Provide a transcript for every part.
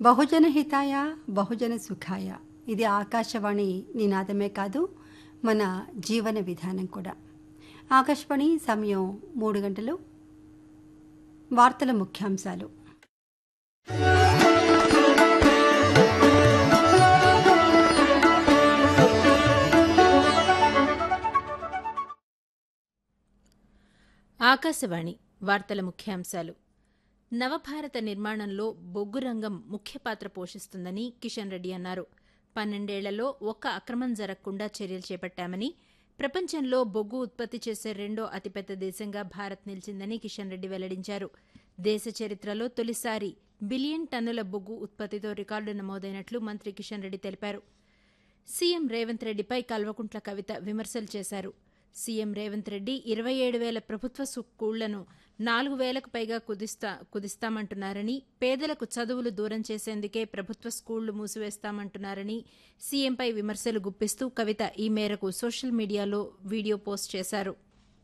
బహుజన హితాయ బహుజన సుఖాయ ఇది ఆకాశవాణి నినాదమే కాదు మన జీవన విధానం కూడా ఆకాశవాణి సమయం మూడు గంటలు వార్తల ముఖ్యాంశాలు ఆకాశవాణి వార్తల ముఖ్యాంశాలు నవభారత నిర్మాణంలో బొగ్గు రంగం ముఖ్య పాత్ర పోషిస్తుందని కిషన్ రెడ్డి అన్నారు పన్నెండేళ్లలో ఒక్క అక్రమం జరగకుండా చర్యలు చేపట్టామని ప్రపంచంలో బొగ్గు ఉత్పత్తి చేసే రెండో అతిపెద్ద దేశంగా భారత్ నిలిచిందని కిషన్ రెడ్డి వెల్లడించారు దేశ చరిత్రలో తొలిసారి బిలియన్ టన్నుల బొగ్గు ఉత్పత్తితో రికార్డు నమోదైనట్లు మంత్రి కిషన్ రెడ్డి తెలిపారు సీఎం రేవంత్ రెడ్డిపై కల్వకుంట్ల కవిత విమర్శలు చేశారు సీఎం రేవంత్ రెడ్డి ఇరవై ఏడు వేల ప్రభుత్వ స్కూళ్లను నాలుగు వేలకు పైగా కుదిస్తా కుదిస్తామంటున్నారని పేదలకు చదువులు దూరం చేసేందుకే ప్రభుత్వ స్కూళ్లు మూసివేస్తామంటున్నారని సీఎంపై విమర్శలు గుప్పిస్తూ కవిత ఈ మేరకు సోషల్ మీడియాలో వీడియో పోస్ట్ చేశారు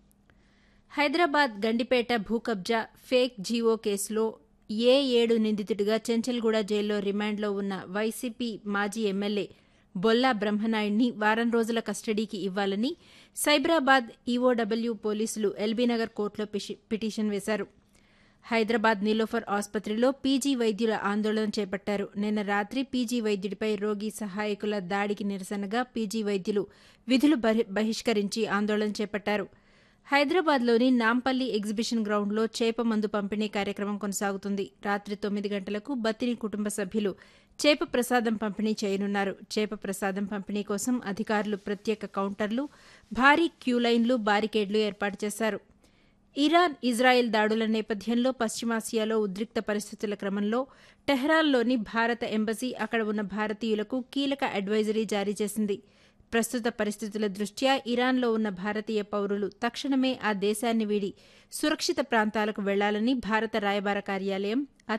హైదరాబాద్ గండిపేట భూకబ్జా ఫేక్ జీవో కేసులో ఏ ఏడు నిందితుడిగా చెంచల్గూడ జైల్లో రిమాండ్లో ఉన్న వైసీపీ మాజీ ఎమ్మెల్యే బొల్లా బ్రహ్మనాయుడిని వారం రోజుల కస్టడీకి ఇవ్వాలని సైబరాబాద్ ఈఓడబ్ల్యూ పోలీసులు ఎల్బీనగర్ కోర్టులో పిటిషన్ వేశారు హైదరాబాద్ నీలోఫర్ ఆసుపత్రిలో పీజీ వైద్యుల ఆందోళన చేపట్టారు నిన్న రాత్రి పీజీ వైద్యుడిపై రోగి సహాయకుల దాడికి నిరసనగా పీజీ వైద్యులు విధులు బహిష్కరించి ఆందోళన చేపట్టారు హైదరాబాద్లోని నాంపల్లి ఎగ్జిబిషన్ గ్రౌండ్లో చేప మందు పంపిణీ కార్యక్రమం కొనసాగుతుంది రాత్రి తొమ్మిది గంటలకు బత్తిని కుటుంబ సభ్యులు చేప ప్రసాదం పంపిణీ చేయనున్నారు చేప ప్రసాదం పంపిణీ కోసం అధికారులు ప్రత్యేక కౌంటర్లు భారీ క్యూలైన్లు బారికేడ్లు ఏర్పాటు చేశారు ఇరాన్ ఇజ్రాయెల్ దాడుల నేపథ్యంలో పశ్చిమాసియాలో ఉద్రిక్త పరిస్థితుల క్రమంలో టెహ్రాన్లోని భారత ఎంబసీ అక్కడ ఉన్న భారతీయులకు కీలక అడ్వైజరీ జారీ చేసింది ప్రస్తుత పరిస్థితుల దృష్ట్యా ఇరాన్లో ఉన్న భారతీయ పౌరులు తక్షణమే ఆ దేశాన్ని వీడి సురక్షిత ప్రాంతాలకు వెళ్లాలని భారత రాయబార కార్యాలయం